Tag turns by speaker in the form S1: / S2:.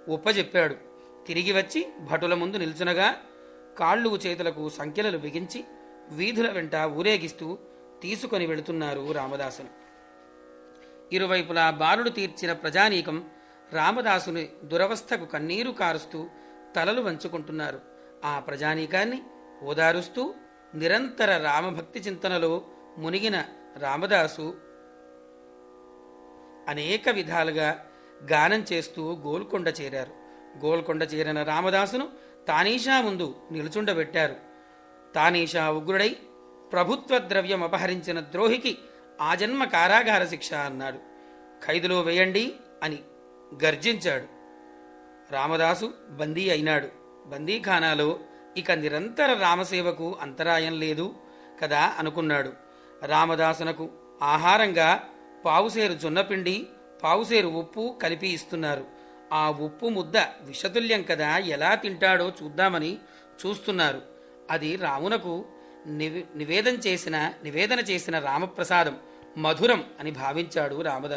S1: ఒప్పజెప్పాడు తిరిగి వచ్చి భటుల ముందు నిల్చునగా కాళ్ళు చేతులకు సంఖ్యలు బిగించి వీధుల వెంట ఊరేగిస్తూ తీసుకొని వెళుతున్నారు రామదాసును ఇరువైపులా బాలుడు తీర్చిన ప్రజానీకం రామదాసుని దురవస్థకు కన్నీరు కారుస్తూ తలలు వంచుకుంటున్నారు ఆ ప్రజానీకాన్ని ఓదారుస్తూ నిరంతర రామభక్తి చింతనలో మునిగిన రామదాసు అనేక విధాలుగా గానం చేస్తూ గోల్కొండ చేరారు గోల్కొండ చేరిన రామదాసును తానీషా ముందు నిలుచుండబెట్టారు తానీషా ఉగ్రుడై ప్రభుత్వ ద్రవ్యం అపహరించిన ద్రోహికి ఆజన్మ కారాగార శిక్ష అన్నాడు ఖైదులో వేయండి అని గర్జించాడు రామదాసు బందీ అయినాడు బందీఖానాలో ఇక నిరంతర రామసేవకు అంతరాయం లేదు కదా అనుకున్నాడు రామదాసునకు ఆహారంగా పావుసేరు జొన్నపిండి పావుసేరు ఉప్పు కలిపి ఇస్తున్నారు ఆ ఉప్పు ముద్ద విషతుల్యం కదా ఎలా తింటాడో చూద్దామని చూస్తున్నారు అది రామునకు నివేదన చేసిన నివేదన చేసిన రామప్రసాదం మధురం అని భావించాడు రామదాసు